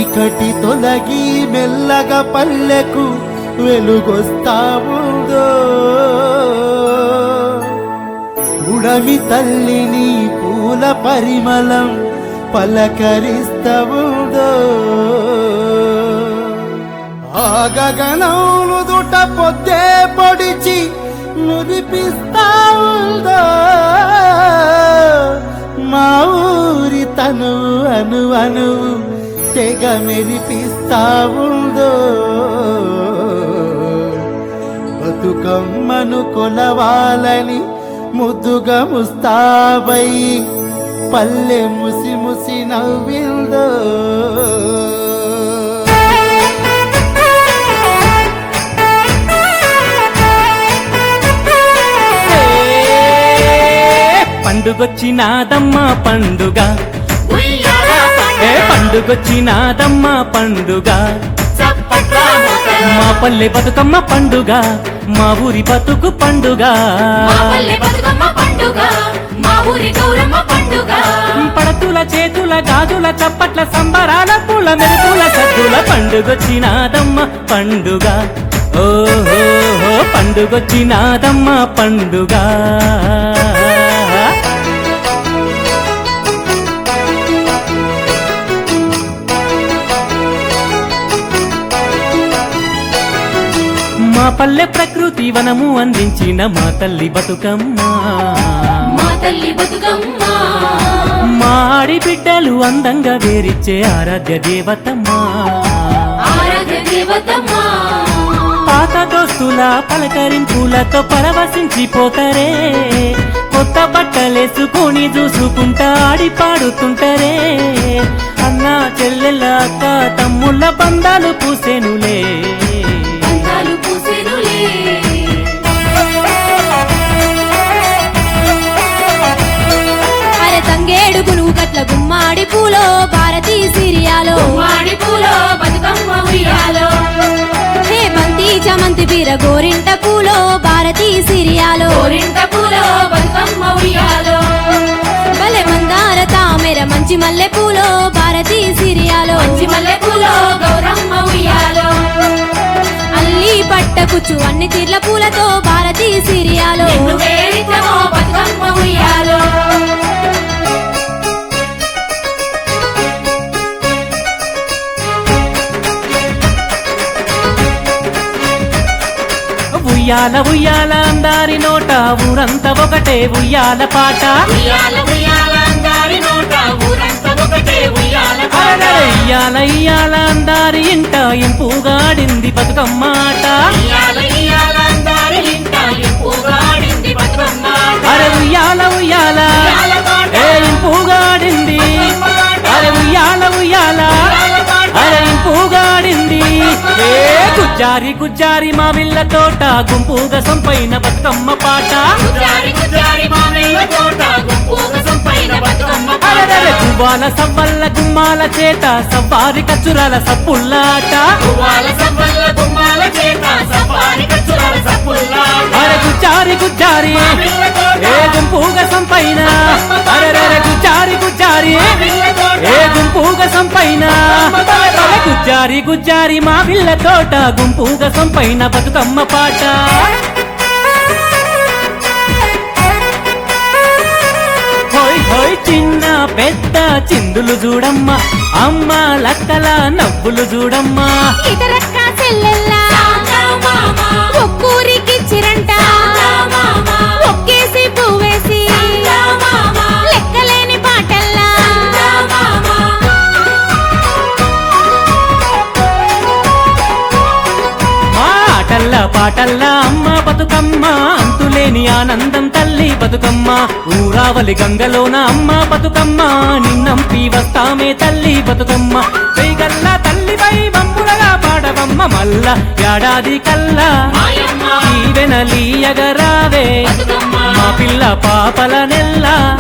చీకటి తొలగి మెల్లగా పల్లెకు వెలుగొస్తావుందో ఉడమి తల్లిని పూల పరిమళం పలకరిస్తవుందో ఆ గగనములు దుట పొద్దే పొడిచి మురిపిస్తావుందో మా ఊరి తను అను అను తెగ మెరిపిస్తావుందో బతుకమ్మను కొలవాలని ముద్దుగా ముస్తాబై పల్లె ముసి ముసి నవ్విందో పండుగొచ్చినాదమ్మ పండుగ ఉయ్యాల ఏ పండుగొచ్చినాదమ్మ పండుగ చప్పట్ల మోతలు. మా పల్లె బతుకమ్మ పండుగ మా ఊరి బతుకు పండుగ మా పల్లె బతుకమ్మ పండుగ మా ఊరి గౌరమ్మ పండుగ పడతుల చేతుల గాజుల చప్పట్ల సంబరాల పూల మెరుపుల సద్దుల పండుగొచ్చినాదమ్మ పండుగ ఓహో పండుగొచ్చినాదమ్మ పండుగ మా పల్లె ప్రకృతి వనము అందించిన మా తల్లి బతుకమ్మ మా తల్లి బతుకమ్మ మా ఆడిబిడ్డలు అందంగా వేరిచ్చే ఆరాధ్య దేవతమ్మ ఆరాధ్య దేవతమ్మ పాత దోస్తుల పలకరింపులతో పరవశించిపోతారే కొత్త బట్టలేసుకొని చూసుకుంటా ఆడి పాడుతుంటారే అన్న చెల్లెల అక్క తమ్ముళ్ళ బంధాలు పూసెనులే అందాలు పూసెనులే అరే తంగేడు గునుగు గట్ల గుమ్మాడి పూలో భారతీ సిరియాలో మాడి పూలో బతుకమ్మ ఉయ్యాలో హే బంతి చమంతి వీర గోరింట పూలో భారతీ సిరియాలో కోరింట పూలో బతుకమ్మ ఉయ్యాలో భలే మందార తామెర మంచి మల్లె పూలో భారతీ సిరియాలో మంచి మల్లె పూలో గౌరమ్మ ఉయ్యాలో అల్లి పట్టకుచ్చు అన్ని తీర్ల పూలతో భారతీ సిరియాలో నిన్ను వేడితమో బతుకమ్మ ఉయ్యాలో ఉయ్యాల ఉయ్యాల అందారి నోట ఊరంతా ఒకటే ఉయ్యాల పాట ఉయ్యాల ఉయ్యాల అందారి నోట ఊరంతా ఒకటే ఉయ్యాల పాట. అరెరెరె, ఇయ్యాల ఇయ్యాల అందారి ఇంట ఇంపుగాడింది బతుకమ్మ ఆట ఉయ్యాల ఉయ్యాల అందారి ఇంట ఎక్కువగా ఆడింది బతుకమ్మ ఆట. అరే ఉయ్యాల ఉయ్యాల ఉయ్యాల పాట. ఏ ఇంపుగాడింది అరే ఉయ్యాల ఉయ్యాల అరే ఇంపుగాడింది ఏ గుజ్జారి గుజ్జారి మా విల్ల తోట గుంపుగా సంపైన బతుకమ్మ పాట గుజారి గుజారి మామయ్య తోట గుంపుగా సంపైన బతుకమ్మ పాట. అరెరెరె, గువ్వాల సవ్వల్ల గుమ్మాల చేత సవ్వారి కచ్చురాల సప్పుల్లాట పువ్వాల సవ్వల్ల గుమ్మాల చేత సఫారి కచ్చురాల సప్పుల్లాట. అరే గుజ్జారి గుజ్జారి మామిళ్ళ తోట. ఏ గుంపుగా సంపైన అరెరెరె గుజ్జారి గుజ్జారి మామిళ్ళ తోట. ఏ గుంపుగా సంపైన అరే గుజ్జారి గుజ్జారి మా పిల్ల తోట గుంపుగా సంపైన బతుకమ్మ పాట హోయ్ హోయ్ చిన్న పెద్ద చిందులు చూడమ్మ అమ్మ లక్కల నవ్వులు చూడమ్మా ఇతరక్క చెల్లెల్లా సాంగా మామ. ఒక్కూరికి చిరంట సాంగా మామ. ఒక్కేసి పువ్వేసి సాంగా మామ. లెక్కలేని పాటల్లా సాంగా మామ. మాటల్ల పాటల్ల అమ్మ బతుకమ్మ అంతులేని ఆనందం తల్లి బతుకమ్మ ఊరావలి గంగలోన అమ్మ బతుకమ్మ నిన్నంపి వస్తామే తల్లి బతుకమ్మ వెయ్యగల్ల తల్లిపై వంపులగా పాడవమ్మ మల్ల ఏడాది కల్లా మాయమ్మ. ఈవెనలీయగరావే బతుకమ్మ. మా పిల్ల పాపల నెల్ల